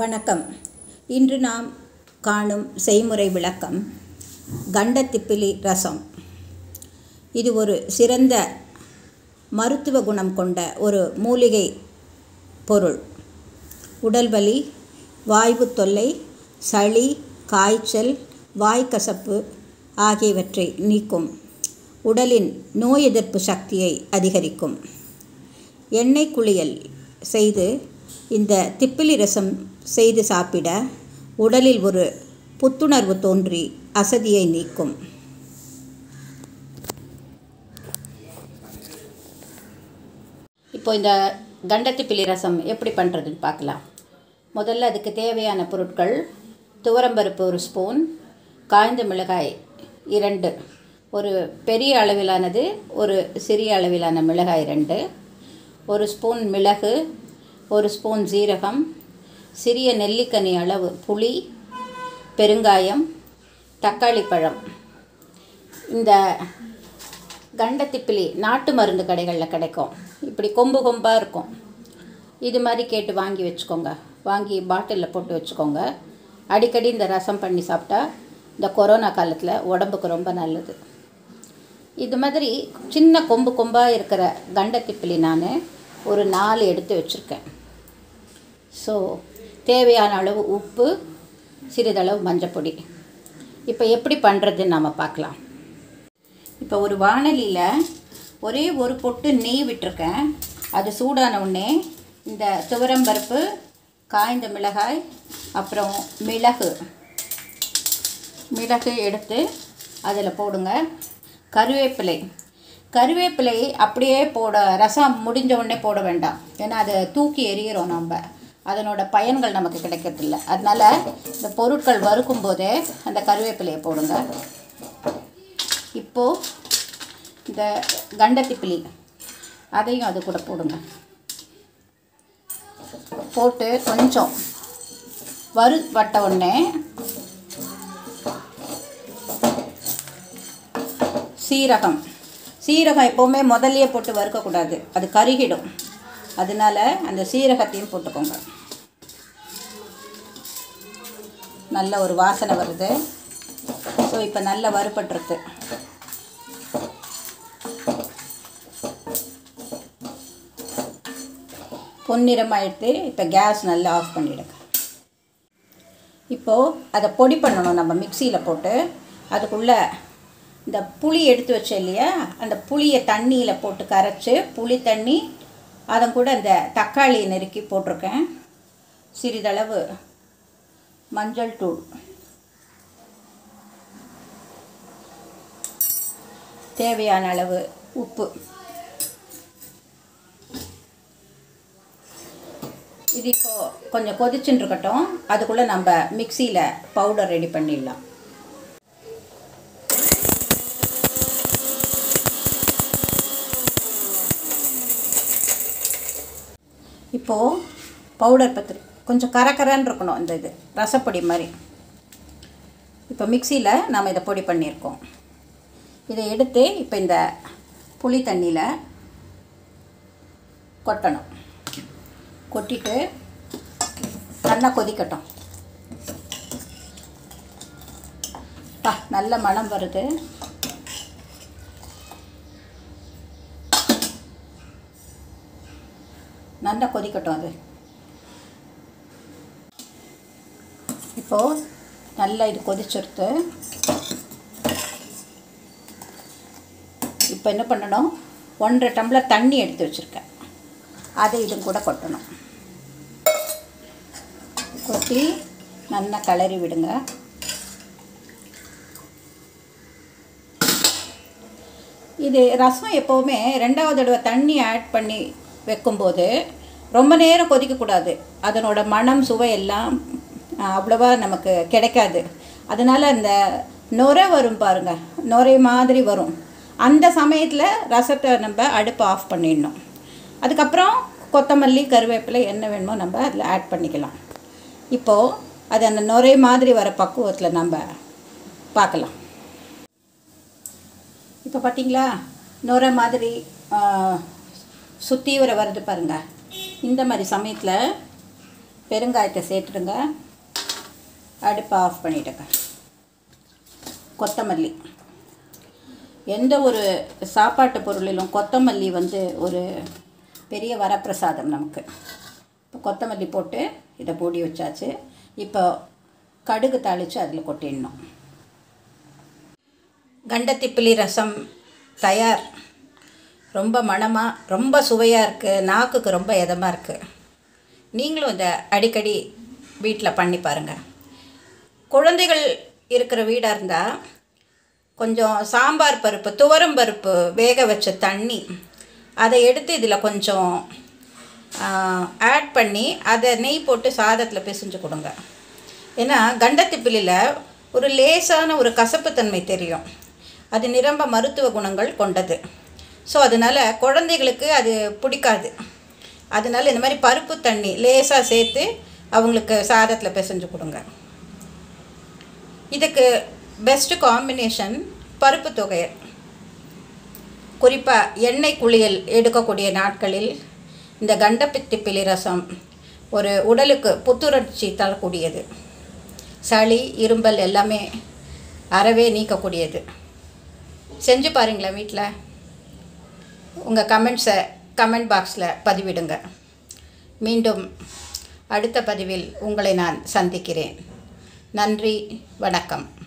வணக்கம் இன்று நாம் காணும் செய்முறை விளக்கம் கண்டத்திப்பிலி ரசம் இது ஒரு சிறந்த மருத்துவ குணம் கொண்ட ஒரு மூலிகை பொருள் உடல் வலி வாய்வு தொல்லை சளி காய்ச்சல் வாய்க்கசப்பு ஆகியவற்றை நீக்கும் உடலின் நோய் எதிர்ப்பு சக்தியை அதிகரிக்கும் எண்ணெய் குளியல் செய்து இந்த திப்பிலி ரசம் செய்து சாப்பிட உடலில் ஒரு புத்துணர்வு தோன்றி அசதியை நீக்கும் இப்போ இந்த கண்டத்திப்பிலி ரசம் எப்படி பண்ணுறதுன்னு பார்க்கலாம் முதல்ல அதுக்கு தேவையான பொருட்கள் துவரம்பருப்பு ஒரு ஸ்பூன் காய்ந்த மிளகாய் இரண்டு ஒரு பெரிய அளவிலானது ஒரு சிறிய அளவிலான மிளகாய் ரெண்டு ஒரு ஸ்பூன் மிளகு ஒரு ஸ்பூன் ஜீரகம் சிறிய நெல்லிக்கனி அளவு புளி பெருங்காயம் தக்காளி பழம் இந்த கண்டத்திப்பிலி நாட்டு மருந்து கடைகளில் கிடைக்கும் இப்படி கொம்பு கொம்பாக இருக்கும் இது மாதிரி கேட்டு வாங்கி வச்சுக்கோங்க வாங்கி பாட்டிலில் போட்டு வச்சுக்கோங்க அடிக்கடி இந்த ரசம் பண்ணி சாப்பிட்டா இந்த கொரோனா காலத்தில் உடம்புக்கு ரொம்ப நல்லது இது மாதிரி சின்ன கொம்பு கொம்பாக இருக்கிற கண்டத்திப்பிலி நான் ஒரு நாலு எடுத்து வச்சுருக்கேன் ஸோ தேவையான அளவு உப்பு சிறிதளவு மஞ்சப்பொடி இப்போ எப்படி பண்ணுறதுன்னு நாம் பார்க்கலாம் இப்போ ஒரு வானலியில் ஒரே ஒரு பொட்டு நெய் விட்டுருக்கேன் அது சூடான உடனே இந்த துவரம்பருப்பு காய்ந்த மிளகாய் அப்புறம் மிளகு மிளகு எடுத்து அதில் போடுங்க கருவேப்பிலை கருவேப்பிலை அப்படியே போட ரசம் முடிஞ்ச உடனே போட வேண்டாம் ஏன்னா அதை தூக்கி எறிகிறோம் நம்ம அதனோட பயன்கள் நமக்கு கிடைக்கிறதில்ல அதனால் இந்த பொருட்கள் வறுக்கும் போதே அந்த கருவேப்பிலையை போடுங்க இப்போது இந்த கண்டத்திப்பிலி அதையும் அது கூட போடுங்க போட்டு கொஞ்சம் வறு வட்ட உடனே சீரகம் சீரகம் எப்போவுமே முதல்லையே போட்டு வறுக்கக்கூடாது அது கருகிடும் அதனால அந்த சீரகத்தையும் போட்டுக்கோங்க நல்ல ஒரு வாசனை வருது ஸோ இப்போ நல்ல வறுபட்டுருக்கு பொன்னிறமாயிடுத்து இப்போ கேஸ் நல்லா ஆஃப் பண்ணிவிடுங்க இப்போது அதை பொடி பண்ணணும் நம்ம மிக்சியில் போட்டு அதுக்குள்ளே இந்த புளி எடுத்து வச்சேன் இல்லையா அந்த புளியை தண்ணியில் போட்டு கரைச்சி புளி தண்ணி அதன் கூட அந்த தக்காளி நெருக்கி போட்டிருக்கேன் சிறிதளவு மஞ்சள் தூள் தேவையான அளவு உப்பு இது இப்போது கொஞ்சம் கொதிச்சுன்னு இருக்கட்டும் அதுக்குள்ளே நம்ம மிக்சியில் பவுடர் ரெடி பண்ணிடலாம் இப்போது பவுடர் பத்திரி கொஞ்சம் கரக்கரன்னு இருக்கணும் இந்த இது ரசப்பொடி மாதிரி இப்போ மிக்சியில் நாம் இதை பொடி பண்ணியிருக்கோம் இதை எடுத்து இப்போ இந்த புளி தண்ணியில் கொட்டணும் கொட்டிட்டு நல்லா கொதிக்கட்டும் பா நல்ல மணம் வருது நல்லா கொதிக்கட்டும் அது இப்போது நல்லா இது கொதிச்சிருத்து இப்போ என்ன பண்ணணும் ஒன்றரை டம்ளர் தண்ணி எடுத்து வச்சுருக்கேன் அதை இது கூட கொட்டணும் கொட்டி நல்லா கிளறி விடுங்க இது ரசம் எப்போவுமே ரெண்டாவது தடவை தண்ணி ஆட் பண்ணி வைக்கும்போது ரொம்ப நேரம் கொதிக்கக்கூடாது அதனோட மனம் சுவை எல்லாம் அவ்வளோவா நமக்கு கிடைக்காது அதனால் அந்த நுரை வரும் பாருங்கள் நுரை மாதிரி வரும் அந்த சமயத்தில் ரசத்தை நம்ம அடுப்பை ஆஃப் பண்ணிடணும் அதுக்கப்புறம் கொத்தமல்லி கருவேப்பிலை என்ன வேணுமோ நம்ம அதில் ஆட் பண்ணிக்கலாம் இப்போது அது அந்த நுரை மாதிரி வர பக்குவத்தில் நம்ம பார்க்கலாம் இப்போ பார்த்தீங்களா நுரை மாதிரி சுற்றி வர வருது பாருங்கள் இந்த மாதிரி சமயத்தில் பெருங்காயத்தை சேர்த்துடுங்க அடுப்பை ஆஃப் பண்ணிவிடுங்க கொத்தமல்லி எந்த ஒரு சாப்பாட்டு பொருளிலும் கொத்தமல்லி வந்து ஒரு பெரிய வரப்பிரசாதம் நமக்கு இப்போ கொத்தமல்லி போட்டு இதை மூடி வச்சாச்சு இப்போ கடுகு தாளித்து அதில் கொட்டிடணும் கண்டத்திப்பிலி ரசம் தயார் ரொம்ப மணமாக ரொம்ப சுவையாக இருக்குது நாக்குக்கு ரொம்ப இதமாக இருக்குது நீங்களும் இதை அடிக்கடி வீட்டில் பண்ணி பாருங்கள் குழந்தைகள் இருக்கிற வீடாக இருந்தால் கொஞ்சம் சாம்பார் பருப்பு துவரம் பருப்பு வேக வச்ச தண்ணி அதை எடுத்து இதில் கொஞ்சம் ஆட் பண்ணி அதை நெய் போட்டு சாதத்தில் பிசைஞ்சு கொடுங்க ஏன்னா கண்டத்திப்பிலில் ஒரு லேசான ஒரு கசப்புத்தன்மை தெரியும் அது நிரம்ப மருத்துவ குணங்கள் கொண்டது ஸோ அதனால் குழந்தைகளுக்கு அது பிடிக்காது அதனால் இந்த மாதிரி பருப்பு தண்ணி லேசாக சேர்த்து அவங்களுக்கு சாதத்தில் பிசைஞ்சு கொடுங்க இதுக்கு பெஸ்ட்டு காம்பினேஷன் பருப்பு தொகையல் குறிப்பாக எண்ணெய் குளியல் எடுக்கக்கூடிய நாட்களில் இந்த கண்டப்பித்திப்பிலி ரசம் ஒரு உடலுக்கு புத்துணர்ச்சி தரக்கூடியது சளி இரும்பல் எல்லாமே அறவே நீக்கக்கூடியது செஞ்சு பாருங்களேன் வீட்டில் உங்கள் கமெண்ட்ஸை கமெண்ட் பாக்ஸில் பதிவிடுங்க மீண்டும் அடுத்த பதிவில் உங்களை நான் சந்திக்கிறேன் நன்றி வணக்கம்